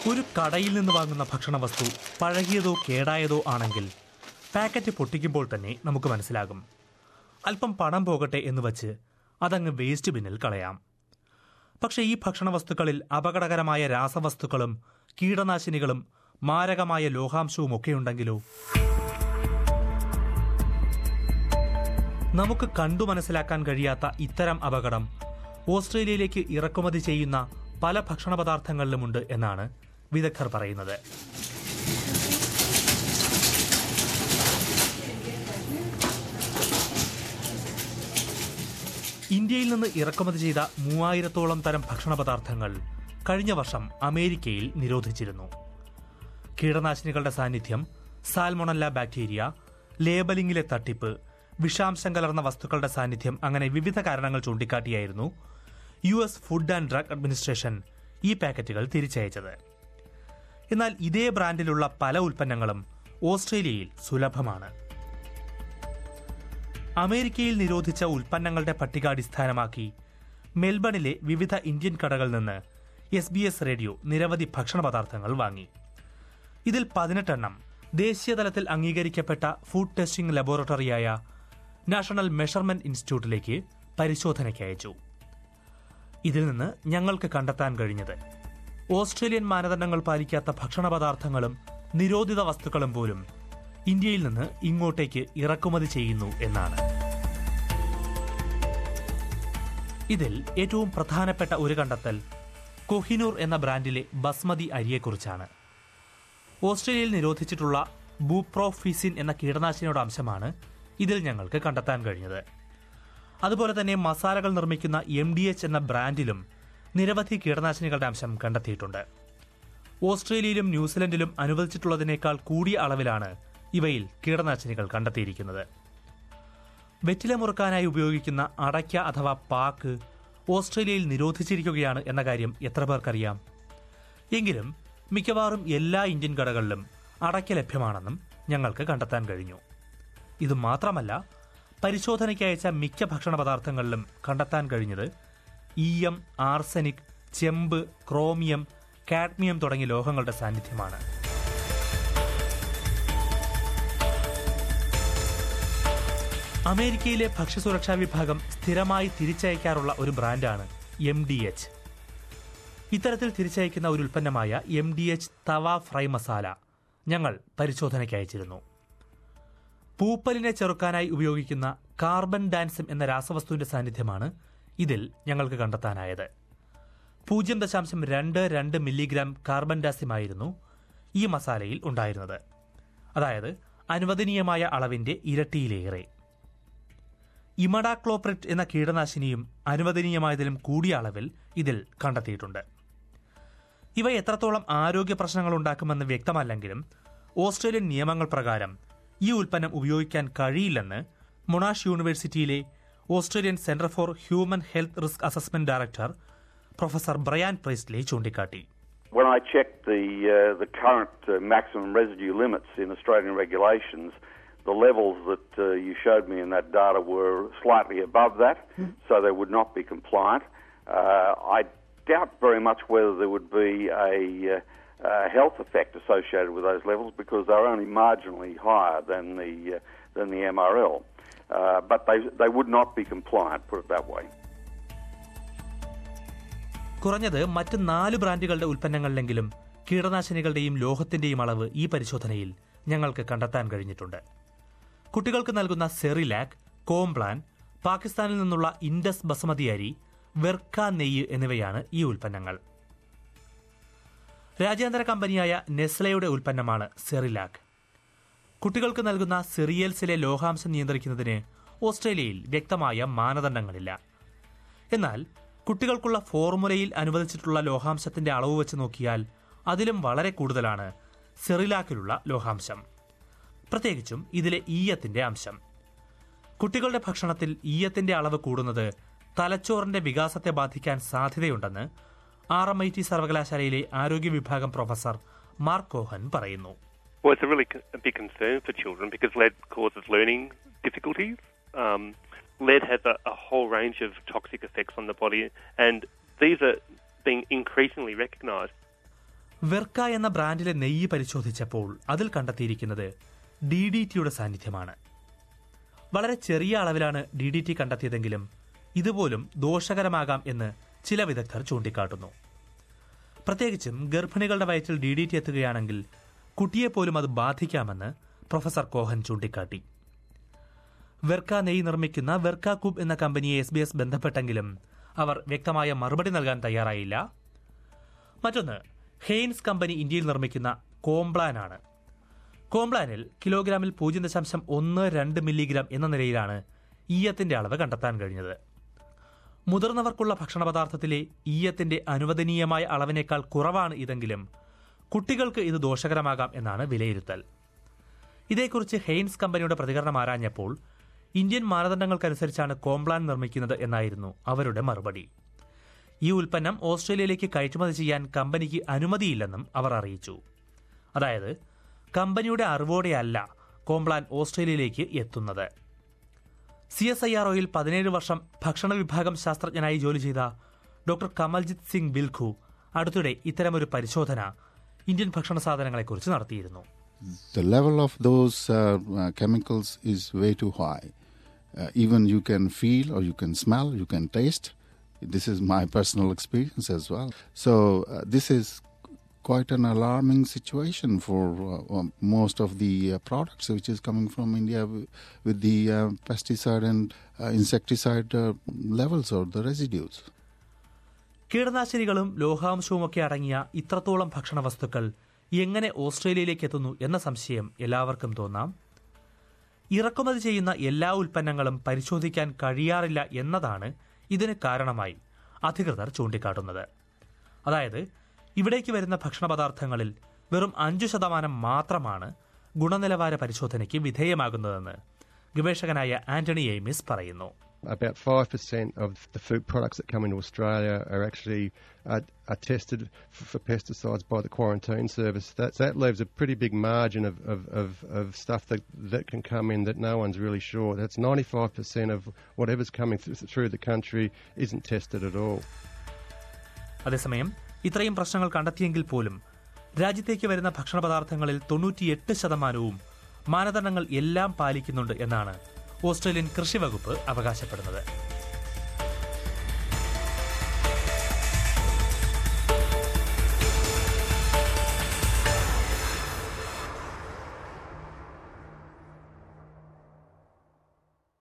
ഒരു കടയിൽ നിന്ന് വാങ്ങുന്ന ഭക്ഷണ വസ്തു പഴകിയതോ കേടായതോ ആണെങ്കിൽ പാക്കറ്റ് പൊട്ടിക്കുമ്പോൾ തന്നെ നമുക്ക് മനസ്സിലാകും അല്പം പണം പോകട്ടെ എന്ന് വച്ച് അതങ്ങ് വേസ്റ്റ് ബിന്നിൽ കളയാം പക്ഷേ ഈ ഭക്ഷണ വസ്തുക്കളിൽ അപകടകരമായ രാസവസ്തുക്കളും കീടനാശിനികളും മാരകമായ ലോഹാംശവും ഒക്കെ ഉണ്ടെങ്കിലോ നമുക്ക് കണ്ടു മനസ്സിലാക്കാൻ കഴിയാത്ത ഇത്തരം അപകടം ഓസ്ട്രേലിയയിലേക്ക് ഇറക്കുമതി ചെയ്യുന്ന പല ഭക്ഷണ പദാർത്ഥങ്ങളിലുമുണ്ട് എന്നാണ് വിദഗ്ധർ പറയുന്നത് ഇന്ത്യയിൽ നിന്ന് ഇറക്കുമതി ചെയ്ത മൂവായിരത്തോളം തരം ഭക്ഷണ പദാർത്ഥങ്ങൾ കഴിഞ്ഞ വർഷം അമേരിക്കയിൽ നിരോധിച്ചിരുന്നു കീടനാശിനികളുടെ സാന്നിധ്യം സാൽമൊണല്ല ബാക്ടീരിയ ലേബലിംഗിലെ തട്ടിപ്പ് വിഷാംശം കലർന്ന വസ്തുക്കളുടെ സാന്നിധ്യം അങ്ങനെ വിവിധ കാരണങ്ങൾ ചൂണ്ടിക്കാട്ടിയായിരുന്നു U S food and drug administration ഈ പാക്കറ്റുകൾ തിരിച്ചയച്ചത് എന്നാൽ ഇതേ ബ്രാൻഡിലുള്ള പല ഉൽപ്പന്നങ്ങളും ഓസ്ട്രേലിയയിൽ സുലഭമാണ് അമേരിക്കയിൽ നിരോധിച്ച ഉൽപ്പന്നങ്ങളുടെ പട്ടിക അടിസ്ഥാനമാക്കി മെൽബണിലെ വിവിധ ഇന്ത്യൻ കടകളിൽ നിന്ന് എസ് ബി എസ് റേഡിയോ നിരവധി ഭക്ഷണ പദാർത്ഥങ്ങൾ വാങ്ങി ഇതിൽ പതിനെട്ടെണ്ണം ദേശീയതലത്തിൽ അംഗീകരിക്കപ്പെട്ട ഫുഡ് ടെസ്റ്റിംഗ് ലബോറട്ടറിയായ നാഷണൽ മെഷർമെന്റ് ഇൻസ്റ്റിറ്റ്യൂട്ടിലേക്ക് പരിശോധനയ്ക്ക് അയച്ചു ഇതിൽ നിന്ന് ഞങ്ങൾക്ക് കണ്ടെത്താൻ കഴിഞ്ഞത് ഓസ്ട്രേലിയൻ മാനദണ്ഡങ്ങൾ പാലിക്കാത്ത ഭക്ഷണ പദാർത്ഥങ്ങളും നിരോധിത വസ്തുക്കളും പോലും ഇന്ത്യയിൽ നിന്ന് ഇങ്ങോട്ടേക്ക് ഇറക്കുമതി ചെയ്യുന്നു എന്നാണ് ഇതിൽ ഏറ്റവും പ്രധാനപ്പെട്ട ഒരു കണ്ടെത്തൽ കൊഹിനൂർ എന്ന ബ്രാൻഡിലെ ബസ്മതി അരിയെക്കുറിച്ചാണ് ഓസ്ട്രേലിയയിൽ നിരോധിച്ചിട്ടുള്ള ബൂപ്രോഫിസിൻ എന്ന കീടനാശിനിയുടെ അംശമാണ് ഇതിൽ ഞങ്ങൾക്ക് കണ്ടെത്താൻ കഴിഞ്ഞത് അതുപോലെ തന്നെ മസാലകൾ നിർമ്മിക്കുന്ന എം ഡി എച്ച് എന്ന ബ്രാൻഡിലും നിരവധി കീടനാശിനികളുടെ അംശം കണ്ടെത്തിയിട്ടുണ്ട് ഓസ്ട്രേലിയയിലും ന്യൂസിലൻഡിലും അനുവദിച്ചിട്ടുള്ളതിനേക്കാൾ കൂടിയ അളവിലാണ് ഇവയിൽ കീടനാശിനികൾ കണ്ടെത്തിയിരിക്കുന്നത് വെറ്റില മുറുക്കാനായി ഉപയോഗിക്കുന്ന അടയ്ക്ക അഥവാ പാക്ക് ഓസ്ട്രേലിയയിൽ നിരോധിച്ചിരിക്കുകയാണ് എന്ന കാര്യം എത്ര പേർക്കറിയാം എങ്കിലും മിക്കവാറും എല്ലാ ഇന്ത്യൻ കടകളിലും അടയ്ക്ക ലഭ്യമാണെന്നും ഞങ്ങൾക്ക് കണ്ടെത്താൻ കഴിഞ്ഞു ഇത് മാത്രമല്ല പരിശോധനയ്ക്ക് അയച്ച മിക്ക ഭക്ഷണ പദാർത്ഥങ്ങളിലും കണ്ടെത്താൻ കഴിഞ്ഞത് ഈയം ആർസനിക് ചെമ്പ് ക്രോമിയം കാഡ്മിയം തുടങ്ങിയ ലോഹങ്ങളുടെ സാന്നിധ്യമാണ് അമേരിക്കയിലെ ഭക്ഷ്യസുരക്ഷാ വിഭാഗം സ്ഥിരമായി തിരിച്ചയക്കാറുള്ള ഒരു ബ്രാൻഡാണ് എം ഡി എച്ച് ഇത്തരത്തിൽ തിരിച്ചയക്കുന്ന ഒരു ഉൽപ്പന്നമായ M D H tawa fry masala ഞങ്ങൾ പരിശോധനയ്ക്ക് അയച്ചിരുന്നു പൂപ്പലിനെ ചെറുക്കാനായി ഉപയോഗിക്കുന്ന കാർബൺ ഡാൻസം എന്ന രാസവസ്തുവിന്റെ സാന്നിധ്യമാണ് ഇതിൽ ഞങ്ങൾക്ക് കണ്ടെത്താനായത് പൂജ്യം ദശാംശം രണ്ട് രണ്ട് മില്ലിഗ്രാം കാർബൺ ഡാസിമായിരുന്നു ഈ മസാലയിൽ ഉണ്ടായിരുന്നത് അതായത് അനുവദനീയമായ അളവിന്റെ ഇരട്ടിയിലേറെ ഇമഡാക്ലോപ്രിറ്റ് എന്ന കീടനാശിനിയും അനുവദനീയമായതിലും കൂടിയ അളവിൽ ഇതിൽ കണ്ടെത്തിയിട്ടുണ്ട് ഇവ എത്രത്തോളം ആരോഗ്യ പ്രശ്നങ്ങൾ ഉണ്ടാക്കുമെന്ന് വ്യക്തമല്ലെങ്കിലും ഓസ്ട്രേലിയൻ നിയമങ്ങൾ പ്രകാരം ഈ ഉൽപ്പന്നം ഉപയോഗിക്കാൻ കഴിയില്ലെന്ന് മൊണാഷ് യൂണിവേഴ്സിറ്റിയിലെ Australian centre for human health risk assessment director professor Brian Priestly ചൂണ്ടിക്കാട്ടി When I checked the uh, the current uh, maximum residue limits in Australian regulations, the levels that uh, you showed me in that data were slightly above that, so they would not be compliant. Uh, I doubt very much whether there would be a, uh, a health effect associated with those levels because they're only marginally higher than the uh, than the MRL. Uh, but they they would not be compliant. Put it that way. കുറഞ്ഞത് മറ്റ് നാല് ബ്രാൻഡുകളുടെ ഉൽപ്പന്നങ്ങളിലെങ്കിലും കീടനാശിനികളുടെയും ലോഹത്തിന്റെയും അളവ് ഈ പരിശോധനയിൽ ഞങ്ങൾക്ക് കണ്ടെത്താൻ കഴിഞ്ഞിട്ടുണ്ട് കുട്ടികൾക്ക് നൽകുന്ന സെറിലാക് കോംപ്ലാൻ പാകിസ്ഥാനിൽ നിന്നുള്ള ഇൻഡസ് ബസമതി അരി വെർക്ക നെയ്യ് എന്നിവയാണ് ഈ ഉൽപ്പന്നങ്ങൾ രാജ്യാന്തര കമ്പനിയായ നെസ്ലയുടെ ഉൽപ്പന്നമാണ് സെറിലാക് കുട്ടികൾക്ക് നൽകുന്ന സെറിയൽസിലെ ലോഹാംശം നിയന്ത്രിക്കുന്നതിന് ഓസ്ട്രേലിയയിൽ വ്യക്തമായ മാനദണ്ഡങ്ങളില്ല എന്നാൽ കുട്ടികൾക്കുള്ള ഫോർമുലയിൽ അനുവദിച്ചിട്ടുള്ള ലോഹാംശത്തിന്റെ അളവ് വെച്ച് നോക്കിയാൽ അതിലും വളരെ കൂടുതലാണ് സെറിലാക്കിലുള്ള ലോഹാംശം പ്രത്യേകിച്ചും ഇതിലെ ഈയത്തിന്റെ അംശം കുട്ടികളുടെ ഭക്ഷണത്തിൽ ഈയത്തിന്റെ അളവ് കൂടുന്നത് തലച്ചോറിന്റെ വികാസത്തെ ബാധിക്കാൻ സാധ്യതയുണ്ടെന്ന് ആർ എം ഐ ടി സർവകലാശാലയിലെ ആരോഗ്യ വിഭാഗം പ്രൊഫസർ മാർക്ക് കോഹൻ പറയുന്നു Well, it's a really c- a big concern for children because lead causes learning difficulties. Um, lead has a, a whole range of toxic effects on the body, and these are being increasingly recognised. Verka എന്ന ബ്രാൻഡിലെ നെയ്യ് പരിശോധിച്ചപ്പോൾ അതിൽ കണ്ടെത്തിയിരിക്കുന്നത് D D ടിയുടെ സാന്നിധ്യമാണ് വളരെ ചെറിയ അളവിലാണ് ഡി ഡി ടി കണ്ടെത്തിയതെങ്കിലും ഇതുപോലും ദോഷകരമാകാം എന്ന് ചില വിദഗ്ധർ ചൂണ്ടിക്കാട്ടുന്നു പ്രത്യേകിച്ചും ഗർഭിണികളുടെ വയറ്റിൽ ഡി ഡി ടി എത്തുകയാണെങ്കിൽ കുട്ടിയെപ്പോലും അത് ബാധിക്കാമെന്ന് പ്രൊഫസർ കോഹൻ ചൂണ്ടിക്കാട്ടി വെർക്ക നെയ്യ് നിർമ്മിക്കുന്ന വെർക്ക കൂബ് എന്ന കമ്പനിയെ എസ് ബി എസ് ബന്ധപ്പെട്ടെങ്കിലും അവർ വ്യക്തമായ മറുപടി നൽകാൻ തയ്യാറായില്ല മറ്റൊന്ന് ഹെയ്ൻസ് കമ്പനി ഇന്ത്യയിൽ നിർമ്മിക്കുന്ന കോംപ്ലാൻ ആണ് കോംപ്ലാനിൽ കിലോഗ്രാമിൽ പൂജ്യം ദശാംശം ഒന്ന് രണ്ട് മില്ലിഗ്രാം എന്ന നിലയിലാണ് ഈയത്തിന്റെ അളവ് കണ്ടെത്താൻ കഴിഞ്ഞത് മുതിർന്നവർക്കുള്ള ഭക്ഷണ പദാർത്ഥത്തിലെ ഈയത്തിന്റെ അനുവദനീയമായ അളവിനേക്കാൾ കുറവാണ് ഇതെങ്കിലും കുട്ടികൾക്ക് ഇത് ദോഷകരമാകാം എന്നാണ് വിലയിരുത്തൽ ഇതേക്കുറിച്ച് ഹെയ്ൻസ് കമ്പനിയുടെ പ്രതികരണം ആരാഞ്ഞപ്പോൾ ഇന്ത്യൻ മാനദണ്ഡങ്ങൾക്കനുസരിച്ചാണ് കോംപ്ലാൻ നിർമ്മിക്കുന്നത് എന്നായിരുന്നു അവരുടെ മറുപടി ഈ ഉൽപ്പന്നം ഓസ്ട്രേലിയയിലേക്ക് കയറ്റുമതി ചെയ്യാൻ കമ്പനിക്ക് അനുമതിയില്ലെന്നും അവർ അറിയിച്ചു അതായത് കമ്പനിയുടെ അറിവോടെയല്ല കോംപ്ലാൻ ഓസ്ട്രേലിയയിലേക്ക് എത്തുന്നത് സി എസ് ഐ ആർ ഒയിൽ പതിനേഴ് വർഷം ഭക്ഷണ വിഭാഗം ശാസ്ത്രജ്ഞനായി ജോലി ചെയ്ത ഡോക്ടർ കമൽജിത് സിംഗ് ബിൽഖു അടുത്തിടെ ഇത്തരമൊരു പരിശോധന ഇന്ത്യൻ ഭക്ഷണ സാധനങ്ങളെക്കുറിച്ച് നടത്തിയിരുന്നു the level of those uh, uh, chemicals is way too high. Uh, even you can feel or you can smell, you can taste. This is my personal experience as well. So, uh, this is quite an alarming situation for uh, um, most of the uh, products which is coming from India w- with the uh, pesticide and uh, insecticide uh, levels or the residues. കീടനാശിനികളും ലോഹാംശവുമൊക്കെ അടങ്ങിയ ഇത്രത്തോളം ഭക്ഷണ വസ്തുക്കൾ എങ്ങനെ ഓസ്ട്രേലിയയിലേക്ക് എത്തുന്നു എന്ന സംശയം എല്ലാവർക്കും തോന്നാം ഇറക്കുമതി ചെയ്യുന്ന എല്ലാ ഉൽപ്പന്നങ്ങളും പരിശോധിക്കാൻ കഴിയാറില്ല എന്നതാണ് ഇതിന് കാരണമായി അധികൃതർ ചൂണ്ടിക്കാട്ടുന്നത് അതായത് ഇവിടേക്ക് വരുന്ന ഭക്ഷണ പദാർത്ഥങ്ങളിൽ വെറും അഞ്ചു ശതമാനം മാത്രമാണ് ഗുണനിലവാര പരിശോധനയ്ക്ക് വിധേയമാകുന്നതെന്ന് ഗവേഷകനായ ആന്റണി എയ്മിസ് പറയുന്നു About 5% of the food products that come into Australia are actually uh, are tested for, for pesticides by the quarantine service. That, that leaves a pretty big margin of, of, of, of stuff that, that can come in that no one's really sure. That's 95% of whatever's coming through, through the country isn't tested at all. അതേസമയം ഇത്രയും പ്രശ്നങ്ങൾ കണ്ടെത്തിയെങ്കിൽ പോലും രാജ്യത്തേക്ക് വരുന്ന ഭക്ഷണ പദാർത്ഥങ്ങളിൽ തൊണ്ണൂറ്റിയെട്ട് ശതമാനവും മാനദണ്ഡങ്ങൾ എല്ലാം പാലിക്കുന്നുണ്ട് എന്നാണ് ഓസ്ട്രേലിയൻ കൃഷി വകുപ്പ് അവകാശപ്പെടുന്നത്